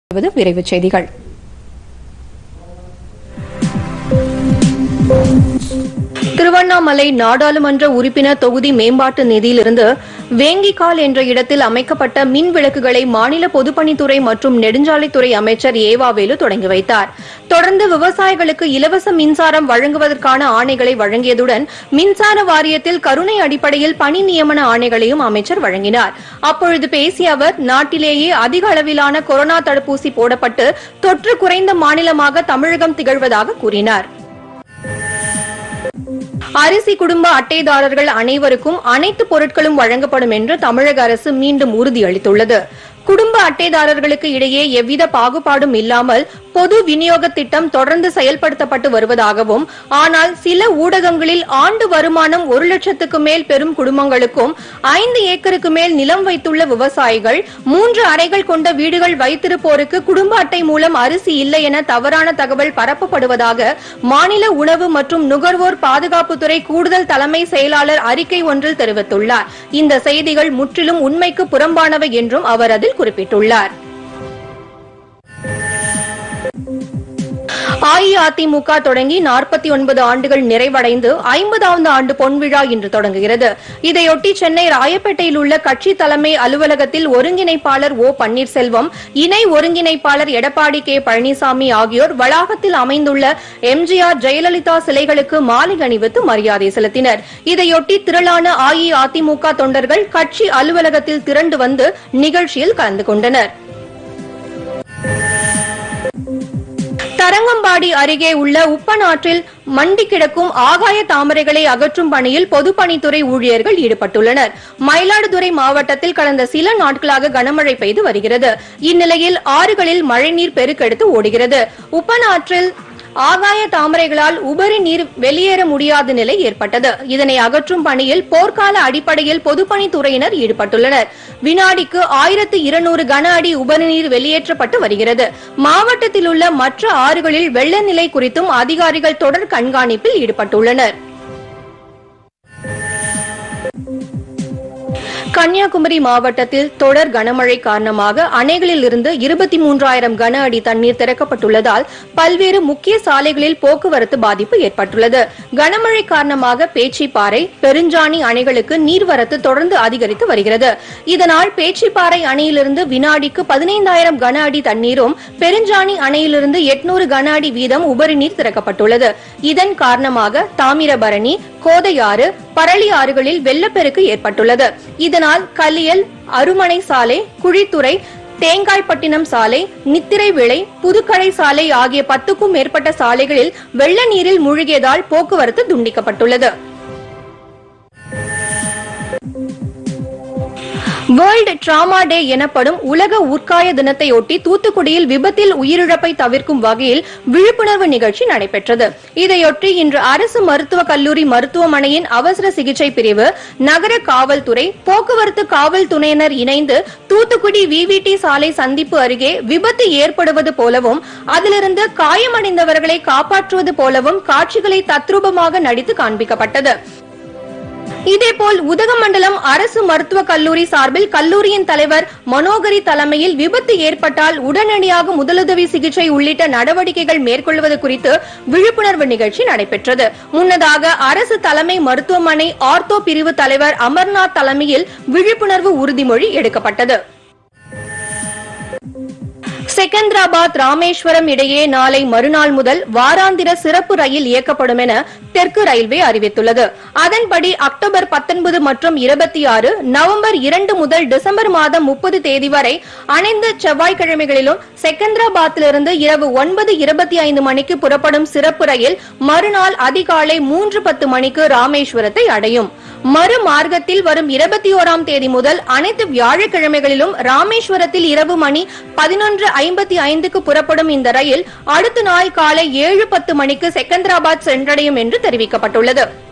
விரைவுச் செய்திகள் திருவண்ணாமலை நாடாளுமன்ற உறுப்பினர் தொகுதி மேம்பாட்டு நிதியிலிருந்து வேங்கிக்கால் என்ற இடத்தில் அமைக்கப்பட்ட மின் விளக்குகளை மாநில பொதுப்பணித்துறை மற்றும் நெடுஞ்சாலைத்துறை அமைச்சர் ஏவாவேலு தொடங்கி வைத்தார் தொடர்ந்து விவசாயிகளுக்கு இலவச மின்சாரம் வழங்குவதற்கான ஆணைகளை வழங்கியதுடன் மின்சார வாரியத்தில் கருணை அடிப்படையில் பணி நியமன ஆணைகளையும் அமைச்சர் வழங்கினார் அப்பொழுது பேசிய அவர் நாட்டிலேயே அதிக அளவிலான கொரோனா தடுப்பூசி போடப்பட்டு தொற்று குறைந்த மாநிலமாக தமிழகம் திகழ்வதாக கூறினார் அரிசி குடும்ப அட்டைதாரர்கள் அனைவருக்கும் அனைத்து பொருட்களும் வழங்கப்படும் என்று தமிழக அரசு மீண்டும் உறுதியளித்துள்ளது குடும்ப அட்டைதாரர்களுக்கு இடையே எவ்வித பாகுபாடும் இல்லாமல் பொது விநியோக திட்டம் தொடர்ந்து செயல்படுத்தப்பட்டு வருவதாகவும் ஆனால் சில ஊடகங்களில் ஆண்டு வருமானம் ஒரு லட்சத்துக்கு மேல் பெறும் குடும்பங்களுக்கும் ஐந்து ஏக்கருக்கு மேல் நிலம் வைத்துள்ள விவசாயிகள் மூன்று அறைகள் கொண்ட வீடுகள் வைத்திருப்போருக்கு குடும்ப அட்டை மூலம் அரிசி இல்லை என தவறான தகவல் பரப்பப்படுவதாக மாநில உணவு மற்றும் நுகர்வோர் பாதுகாப்புத்துறை கூடுதல் தலைமை செயலாளர் அறிக்கை ஒன்றில் தெரிவித்துள்ளார் இந்த செய்திகள் முற்றிலும் உண்மைக்கு புறம்பானவை என்றும் அவர் அதில் குறிப்பிட்டுள்ளார் அஇஅதிமுக தொடங்கி நாற்பத்தி ஒன்பது ஆண்டுகள் நிறைவடைந்து ஐம்பதாவது ஆண்டு பொன்விழா இன்று தொடங்குகிறது இதையொட்டி சென்னை ராயப்பேட்டையில் உள்ள கட்சி தலைமை அலுவலகத்தில் ஒருங்கிணைப்பாளர் ஓ பன்னீர்செல்வம் இணை ஒருங்கிணைப்பாளர் எடப்பாடி கே பழனிசாமி ஆகியோர் வளாகத்தில் அமைந்துள்ள எம்ஜிஆர் ஜெயலலிதா சிலைகளுக்கு மாலை அணிவித்து மரியாதை செலுத்தினர் இதையொட்டி திரளான அஇஅதிமுக தொண்டர்கள் கட்சி அலுவலகத்தில் திரண்டு வந்து நிகழ்ச்சியில் கலந்து கொண்டனர் தரங்கம்பாடி அருகே உள்ள உப்பனாற்றில் மண்டி கிடக்கும் ஆகாய தாமரைகளை அகற்றும் பணியில் பொதுப்பணித்துறை ஊழியர்கள் ஈடுபட்டுள்ளனர் மயிலாடுதுறை மாவட்டத்தில் கடந்த சில நாட்களாக கனமழை பெய்து வருகிறது இந்நிலையில் ஆறுகளில் மழைநீர் பெருக்கெடுத்து ஓடுகிறது உப்பனாற்றில் ஆகாய தாமரைகளால் உபரி நீர் வெளியேற முடியாத நிலை ஏற்பட்டது இதனை அகற்றும் பணியில் போர்க்கால அடிப்படையில் பொதுப்பணித்துறையினர் ஈடுபட்டுள்ளனர் வினாடிக்கு ஆயிரத்து இருநூறு கன அடி உபரி நீர் வெளியேற்றப்பட்டு வருகிறது மாவட்டத்தில் உள்ள மற்ற ஆறுகளில் வெள்ள நிலை குறித்தும் அதிகாரிகள் தொடர் கண்காணிப்பில் ஈடுபட்டுள்ளனர் கன்னியாகுமரி மாவட்டத்தில் தொடர் கனமழை காரணமாக அணைகளில் இருந்து இருபத்தி மூன்றாயிரம் கன அடி தண்ணீர் திறக்கப்பட்டுள்ளதால் பல்வேறு முக்கிய சாலைகளில் போக்குவரத்து பாதிப்பு ஏற்பட்டுள்ளது கனமழை காரணமாக பேச்சிப்பாறை பெருஞ்சாணி அணைகளுக்கு நீர்வரத்து தொடர்ந்து அதிகரித்து வருகிறது இதனால் பேச்சிப்பாறை அணையிலிருந்து வினாடிக்கு பதினைந்தாயிரம் கன அடி தண்ணீரும் பெருஞ்சாணி அணையிலிருந்து எட்நூறு கன அடி வீதம் உபரி நீர் திறக்கப்பட்டுள்ளது இதன் காரணமாக தாமிரபரணி கோதையாறு பரளி ஆறுகளில் வெள்ளப்பெருக்கு ஏற்பட்டுள்ளது இதனால் கலியல் அருமனை சாலை குழித்துறை தேங்காய்பட்டினம் சாலை நித்திரை விளை புதுக்கடை சாலை ஆகிய பத்துக்கும் மேற்பட்ட சாலைகளில் வெள்ள நீரில் மூழ்கியதால் போக்குவரத்து துண்டிக்கப்பட்டுள்ளது வேர்ல்டு டிராமா டே எனப்படும் உலக உட்காய தினத்தையொட்டி தூத்துக்குடியில் விபத்தில் உயிரிழப்பை தவிர்க்கும் வகையில் விழிப்புணர்வு நிகழ்ச்சி நடைபெற்றது இதையொட்டி இன்று அரசு மருத்துவக் கல்லூரி மருத்துவமனையின் அவசர சிகிச்சை பிரிவு நகர காவல்துறை போக்குவரத்து காவல் துணையினர் இணைந்து தூத்துக்குடி விவிடி சாலை சந்திப்பு அருகே விபத்து ஏற்படுவது போலவும் அதிலிருந்து காயமடைந்தவர்களை காப்பாற்றுவது போலவும் காட்சிகளை தத்ரூபமாக நடித்து காண்பிக்கப்பட்டது இதேபோல் உதகமண்டலம் அரசு மருத்துவக் கல்லூரி சார்பில் கல்லூரியின் தலைவர் மனோகரி தலைமையில் விபத்து ஏற்பட்டால் உடனடியாக முதலுதவி சிகிச்சை உள்ளிட்ட நடவடிக்கைகள் மேற்கொள்வது குறித்து விழிப்புணர்வு நிகழ்ச்சி நடைபெற்றது முன்னதாக அரசு தலைமை மருத்துவமனை ஆர்த்தோ பிரிவு தலைவர் அமர்நாத் தலைமையில் விழிப்புணர்வு உறுதிமொழி எடுக்கப்பட்டது செகந்திராபாத் ராமேஸ்வரம் இடையே நாளை மறுநாள் முதல் வாராந்திர சிறப்பு ரயில் இயக்கப்படும் என தெற்கு ரயில்வே அறிவித்துள்ளது அதன்படி அக்டோபர் 19 மற்றும் இருபத்தி ஆறு நவம்பர் இரண்டு முதல் டிசம்பர் மாதம் முப்பது தேதி வரை அனைத்து செவ்வாய்க்கிழமைகளிலும் செகந்திராபாத்திலிருந்து இரவு ஒன்பது இருபத்தி ஐந்து மணிக்கு புறப்படும் சிறப்பு ரயில் மறுநாள் அதிகாலை மூன்று பத்து மணிக்கு ராமேஸ்வரத்தை அடையும் மறு மார்க்கத்தில் வரும் இருபத்தி ஓராம் தேதி முதல் அனைத்து வியாழக்கிழமைகளிலும் ராமேஸ்வரத்தில் இரவு மணி பதினொன்று ஐம்பத்தி ஐந்துக்கு புறப்படும் இந்த ரயில் அடுத்த நாள் காலை ஏழு பத்து மணிக்கு செகந்திராபாத் சென்றடையும் என்று தெரிவிக்கப்பட்டுள்ளது